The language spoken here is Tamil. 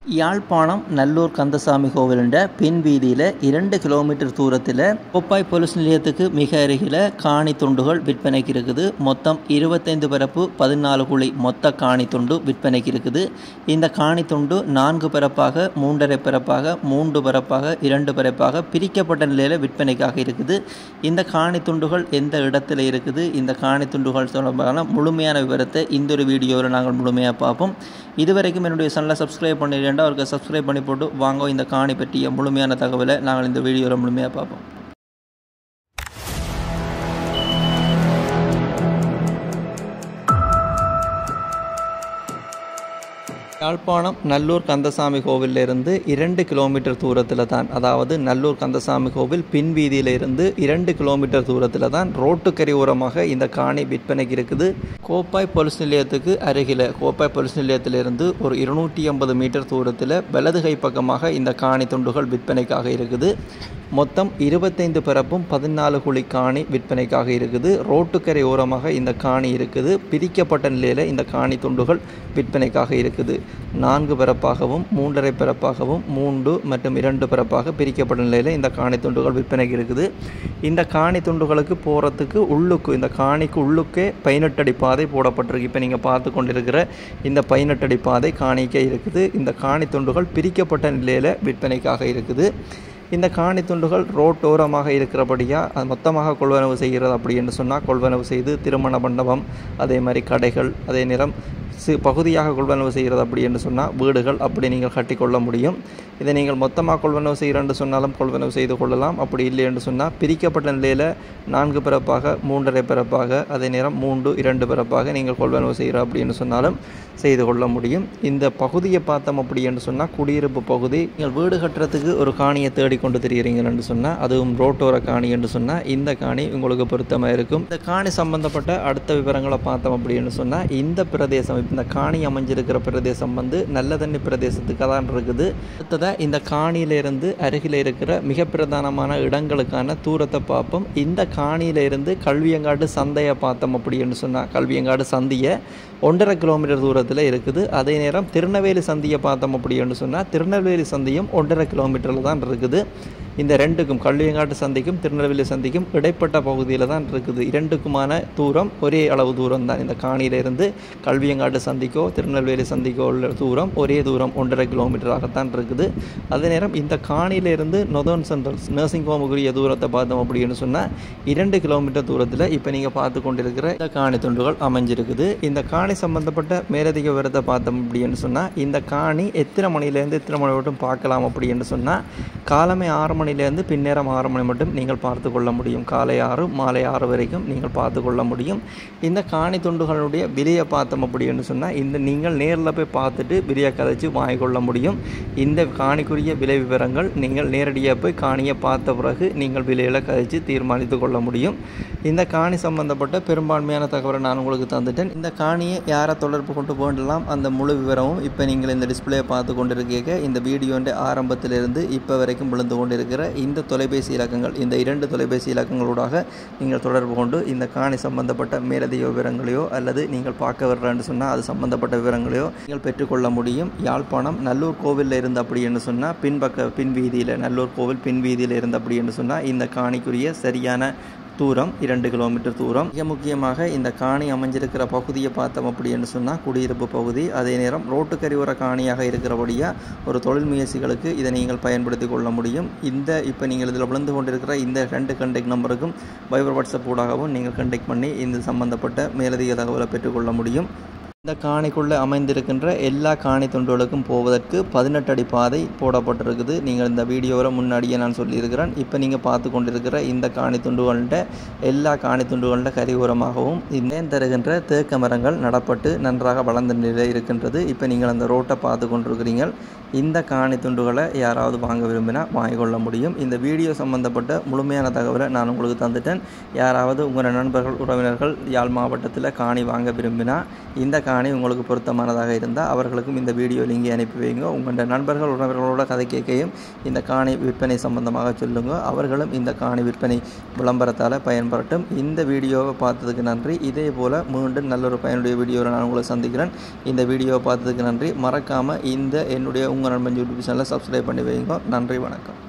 யாழ்ப்பாணம் நல்லூர் கந்தசாமி கோவிலுண்ட பின் வீதியில் இரண்டு கிலோமீட்டர் தூரத்தில் கோப்பாய் போலீஸ் நிலையத்துக்கு மிக அருகில் காணி துண்டுகள் விற்பனைக்கு இருக்குது மொத்தம் இருபத்தைந்து பரப்பு பதினாலு குழி மொத்த காணி துண்டு விற்பனைக்கு இருக்குது இந்த காணி துண்டு நான்கு பரப்பாக மூன்றரை பரப்பாக மூன்று பரப்பாக இரண்டு பரப்பாக பிரிக்கப்பட்ட நிலையில் விற்பனைக்காக இருக்குது இந்த காணி துண்டுகள் எந்த இடத்துல இருக்குது இந்த காணி துண்டுகள் தொடர்பான முழுமையான விவரத்தை இந்த ஒரு வீடியோவில் நாங்கள் முழுமையாக பார்ப்போம் இதுவரைக்கும் என்னுடைய சேனலை சப்ஸ்கிரைப் பண்ணிடுறேன்டா அவருக்கு சப்ஸ்கிரைப் பண்ணி போட்டு வாங்க இந்த காணி பற்றிய முழுமையான தகவலை நாங்கள் இந்த வீடியோவில் முழுமையாக பார்ப்போம் யாழ்ப்பாணம் நல்லூர் கந்தசாமி கோவிலில் இருந்து இரண்டு கிலோமீட்டர் தூரத்தில் தான் அதாவது நல்லூர் கந்தசாமி கோவில் பின் வீதியில் இருந்து இரண்டு கிலோமீட்டர் தூரத்தில் தான் ரோட்டுக்கரை ஓரமாக இந்த காணி விற்பனைக்கு இருக்குது கோப்பாய் போலீஸ் நிலையத்துக்கு அருகில் கோப்பாய் போலீஸ் நிலையத்திலிருந்து ஒரு இருநூற்றி ஐம்பது மீட்டர் தூரத்தில் வலதுகை பக்கமாக இந்த காணி துண்டுகள் விற்பனைக்காக இருக்குது மொத்தம் இருபத்தைந்து பரப்பும் பதினாலு குழி காணி விற்பனைக்காக இருக்குது ரோட்டுக்கரை ஓரமாக இந்த காணி இருக்குது பிரிக்கப்பட்ட நிலையில் இந்த காணி துண்டுகள் விற்பனைக்காக இருக்குது நான்கு பரப்பாகவும் மூன்றரை பரப்பாகவும் மூன்று மற்றும் இரண்டு பரப்பாக பிரிக்கப்பட்ட நிலையில் இந்த காணி துண்டுகள் விற்பனைக்கு இருக்குது இந்த காணி துண்டுகளுக்கு போகிறதுக்கு உள்ளுக்கு இந்த காணிக்கு உள்ளுக்கே பதினெட்டடி பாதை போடப்பட்டிருக்கு இப்போ நீங்கள் பார்த்து கொண்டிருக்கிற இந்த பதினெட்டடி பாதை காணிக்க இருக்குது இந்த காணி துண்டுகள் பிரிக்கப்பட்ட நிலையில் விற்பனைக்காக இருக்குது இந்த காணி துண்டுகள் ரோட்டோரமாக இருக்கிறபடியாக அது மொத்தமாக கொள்வனவு செய்கிறது அப்படின்னு சொன்னால் கொள்வனவு செய்து திருமண மண்டபம் அதே மாதிரி கடைகள் அதே நேரம் சி பகுதியாக கொள்வனவு செய்கிறது அப்படி என்று சொன்னால் வீடுகள் அப்படி நீங்கள் கட்டிக்கொள்ள முடியும் இதை நீங்கள் மொத்தமாக கொள்வனவு செய்கிறேன் சொன்னாலும் கொள்வனவு செய்து கொள்ளலாம் அப்படி இல்லை என்று சொன்னால் பிரிக்கப்பட்ட நிலையில் நான்கு பிறப்பாக மூன்றரை பிறப்பாக அதே நேரம் மூன்று இரண்டு பிறப்பாக நீங்கள் கொள்வனவு செய்கிற அப்படின்னு சொன்னாலும் செய்து கொள்ள முடியும் இந்த பகுதியை பார்த்தோம் அப்படி என்று சொன்னால் குடியிருப்பு பகுதி நீங்கள் வீடு கட்டுறதுக்கு ஒரு காணியை தேடிக்கொண்டு திரிகிறீங்கன்னு சொன்னால் அதுவும் ரோட்டோர காணி என்று சொன்னால் இந்த காணி உங்களுக்கு பொருத்தமாக இருக்கும் இந்த காணி சம்பந்தப்பட்ட அடுத்த விவரங்களை பார்த்தோம் அப்படின்னு சொன்னால் இந்த பிரதேசம் இந்த காணி அமைஞ்சிருக்கிற பிரதேசம் வந்து நல்ல தண்ணி பிரதேசத்துக்கு தான் இருக்குது அடுத்ததாக இந்த காணியிலிருந்து அருகில் இருக்கிற மிக பிரதானமான இடங்களுக்கான தூரத்தை பார்ப்போம் இந்த காணியிலிருந்து கல்வியங்காடு சந்தையை பார்த்தோம் அப்படின்னு சொன்னால் கல்வியங்காடு சந்தியை ஒன்றரை கிலோமீட்டர் தூரத்தில் இருக்குது அதே நேரம் திருநெல்வேலி சந்தியை பார்த்தோம் அப்படின்னு சொன்னால் திருநெல்வேலி சந்தியும் ஒன்றரை கிலோமீட்டரில் தான் இருக்குது இந்த ரெண்டுக்கும் கல்வியங்காட்டு சந்திக்கும் திருநெல்வேலி சந்திக்கும் இடைப்பட்ட பகுதியில் தான் இருக்குது இரண்டுக்குமான தூரம் ஒரே அளவு தூரம் தான் இந்த காணியிலிருந்து கல்வியங்காட்டு சந்திக்கோ திருநெல்வேலி சந்திக்கோ உள்ள தூரம் ஒரே தூரம் ஒன்றரை கிலோமீட்டராகத்தான் இருக்குது அதே நேரம் இந்த காணியிலிருந்து நொதோன் சென்ட்ரல் நர்சிங் ஹோமுக்குரிய தூரத்தை பார்த்தோம் அப்படின்னு சொன்னால் இரண்டு கிலோமீட்டர் தூரத்தில் இப்போ நீங்கள் பார்த்து கொண்டிருக்கிற இந்த காணி துண்டுகள் அமைஞ்சிருக்குது இந்த காணி சம்பந்தப்பட்ட மேலதிக விவரத்தை பார்த்தோம் அப்படின்னு சொன்னால் இந்த காணி எத்தனை மணிலேருந்து எத்தனை மணி மட்டும் பார்க்கலாம் அப்படின்னு சொன்னால் காலமே ஆறு மணிலேருந்து பின்னேரம் ஆறு மணி மட்டும் நீங்கள் பார்த்து கொள்ள முடியும் காலை ஆறு மாலை ஆறு வரைக்கும் நீங்கள் பார்த்து கொள்ள முடியும் இந்த காணி துண்டுகளுடைய விலையை பார்த்தோம் அப்படின்னு சொன்னால் இந்த நீங்கள் நேரில் போய் பார்த்துட்டு விலையை கதைச்சு வாங்கிக்கொள்ள முடியும் இந்த காணிக்குரிய விலை விவரங்கள் நீங்கள் நேரடியாக போய் காணியை பார்த்த பிறகு நீங்கள் விலையில் கதைச்சு தீர்மானித்து கொள்ள முடியும் இந்த காணி சம்பந்தப்பட்ட பெரும்பான்மையான தகவலை நான் உங்களுக்கு தந்துட்டேன் இந்த காணியை யாரை தொடர்பு கொண்டு போகலாம் அந்த முழு விவரமும் இப்போ நீங்கள் இந்த டிஸ்பிளேயை பார்த்து கொண்டிருக்கீங்க இந்த வீடியோன்ற ஆரம்பத்திலிருந்து இப்போ வரைக்கும் விழுந்து கொண்டிருக்கிற இந்த தொலைபேசி இலக்கங்கள் இந்த இரண்டு தொலைபேசி இலக்கங்களூடாக நீங்கள் தொடர்பு கொண்டு இந்த காணி சம்பந்தப்பட்ட மேலதிக விவரங்களையோ அல்லது நீங்கள் பார்க்க வர்றேன்னு சொன்னால் அது சம்பந்தப்பட்ட விவரங்களையோ நீங்கள் பெற்றுக்கொள்ள முடியும் யாழ்ப்பாணம் நல்லூர் கோவிலில் இருந்து அப்படி என்று சொன்னால் பின்பக்க பின் வீதியில் நல்லூர் கோவில் பின் வீதியில் இருந்து அப்படி என்று சொன்னால் இந்த காணிக்குரிய சரியான தூரம் இரண்டு கிலோமீட்டர் தூரம் மிக முக்கியமாக இந்த காணி அமைஞ்சிருக்கிற பகுதியை பார்த்தோம் அப்படின்னு சொன்னால் குடியிருப்பு பகுதி அதே நேரம் ரோட்டுக்கரியோர காணியாக இருக்கிறபடியாக ஒரு தொழில் முயற்சிகளுக்கு இதை நீங்கள் பயன்படுத்தி கொள்ள முடியும் இந்த இப்போ நீங்கள் இதில் விழுந்து கொண்டிருக்கிற இந்த ரெண்டு கண்டெக்ட் நம்பருக்கும் வைபர் வாட்ஸ்அப் ஊடாகவும் நீங்கள் கண்டெக்ட் பண்ணி இந்த சம்பந்தப்பட்ட மேலதிக தகவலை பெற்றுக்கொள்ள முடியும் இந்த காணிக்குள்ளே அமைந்திருக்கின்ற எல்லா காணி துண்டுகளுக்கும் போவதற்கு பதினெட்டு அடி பாதை போடப்பட்டிருக்குது நீங்கள் இந்த வீடியோவில் முன்னாடியே நான் சொல்லியிருக்கிறேன் இப்போ நீங்கள் பார்த்து கொண்டிருக்கிற இந்த காணி துண்டுகள்கிட்ட எல்லா காணி துண்டுகள்கிட்ட கரிபுரமாகவும் இன்னேன் தருகின்ற தேக்க மரங்கள் நடப்பட்டு நன்றாக வளர்ந்த நிலையில் இருக்கின்றது இப்போ நீங்கள் அந்த ரோட்டை பார்த்து கொண்டிருக்கிறீங்க இந்த காணி துண்டுகளை யாராவது வாங்க விரும்பினா வாங்கிக்கொள்ள முடியும் இந்த வீடியோ சம்பந்தப்பட்ட முழுமையான தகவலை நான் உங்களுக்கு தந்துட்டேன் யாராவது உங்கள் நண்பர்கள் உறவினர்கள் யாழ் மாவட்டத்தில் காணி வாங்க விரும்பினா இந்த காணி உங்களுக்கு பொருத்தமானதாக இருந்தால் அவர்களுக்கும் இந்த வீடியோ லிங்கை அனுப்பி வைங்க உங்களோட நண்பர்கள் உறவினர்களோட கதை கேட்கையும் இந்த காணி விற்பனை சம்பந்தமாக சொல்லுங்க அவர்களும் இந்த காணி விற்பனை விளம்பரத்தால் பயன்படட்டும் இந்த வீடியோவை பார்த்ததுக்கு நன்றி இதே போல் மீண்டும் நல்ல ஒரு பயனுடைய வீடியோவில் நான் உங்களை சந்திக்கிறேன் இந்த வீடியோவை பார்த்ததுக்கு நன்றி மறக்காமல் இந்த என்னுடைய உங்கள் நண்பன் யூடியூப் சேனலை சப்ஸ்கிரைப் பண்ணி வைங்க நன்றி வணக்கம்